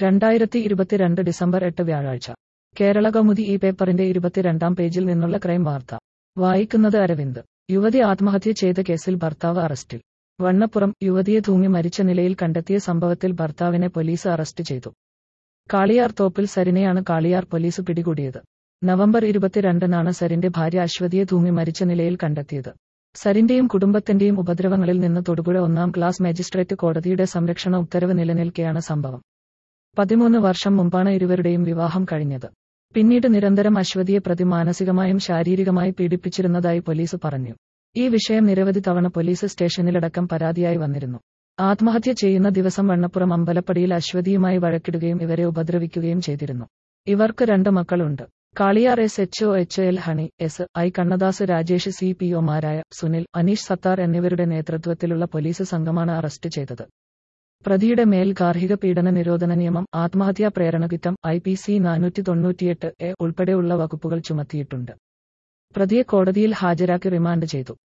രണ്ടായിരത്തി ഇരുപത്തിരണ്ട് ഡിസംബർ എട്ട് വ്യാഴാഴ്ച കേരള കൗമുദി ഈ പേപ്പറിന്റെ ഇരുപത്തിരണ്ടാം പേജിൽ നിന്നുള്ള ക്രൈം വാർത്ത വായിക്കുന്നത് അരവിന്ദ് യുവതി ആത്മഹത്യ ചെയ്ത കേസിൽ ഭർത്താവ് അറസ്റ്റിൽ വണ്ണപ്പുറം യുവതിയെ തൂങ്ങി മരിച്ച നിലയിൽ കണ്ടെത്തിയ സംഭവത്തിൽ ഭർത്താവിനെ പോലീസ് അറസ്റ്റ് ചെയ്തു കാളിയാർ തോപ്പിൽ സരിനെയാണ് കാളിയാർ പോലീസ് പിടികൂടിയത് നവംബർ ഇരുപത്തിരണ്ടിനാണ് സരിന്റെ ഭാര്യ അശ്വതിയെ തൂങ്ങി മരിച്ച നിലയിൽ കണ്ടെത്തിയത് സരിന്റെയും കുടുംബത്തിന്റെയും ഉപദ്രവങ്ങളിൽ നിന്ന് തൊടുപുഴ ഒന്നാം ക്ലാസ് മജിസ്ട്രേറ്റ് കോടതിയുടെ സംരക്ഷണ ഉത്തരവ് നിലനിൽക്കെയാണ് സംഭവം പതിമൂന്ന് വർഷം മുമ്പാണ് ഇരുവരുടെയും വിവാഹം കഴിഞ്ഞത് പിന്നീട് നിരന്തരം അശ്വതിയെ പ്രതി മാനസികമായും ശാരീരികമായി പീഡിപ്പിച്ചിരുന്നതായി പോലീസ് പറഞ്ഞു ഈ വിഷയം നിരവധി തവണ പോലീസ് സ്റ്റേഷനിലടക്കം പരാതിയായി വന്നിരുന്നു ആത്മഹത്യ ചെയ്യുന്ന ദിവസം വണ്ണപ്പുറം അമ്പലപ്പടിയിൽ അശ്വതിയുമായി വഴക്കിടുകയും ഇവരെ ഉപദ്രവിക്കുകയും ചെയ്തിരുന്നു ഇവർക്ക് രണ്ട് മക്കളുണ്ട് Kaliyar S H O H L Honey S I Kannadas Rajesh C P ഒമാരായ സുനിൽ അനീഷ് സത്താർ എന്നിവരുടെ നേതൃത്വത്തിലുള്ള പോലീസ് സംഘമാണ് അറസ്റ്റ് ചെയ്തത് പ്രതിയുടെ മേൽ ഗാർഹിക പീഡന നിരോധന നിയമം ആത്മഹത്യാ പ്രേരണകുറ്റം ഐ പി സി നാനൂറ്റി തൊണ്ണൂറ്റിയെട്ട് എ ഉൾപ്പെടെയുള്ള വകുപ്പുകൾ ചുമത്തിയിട്ടുണ്ട് പ്രതിയെ കോടതിയിൽ ഹാജരാക്കി റിമാൻഡ് ചെയ്തു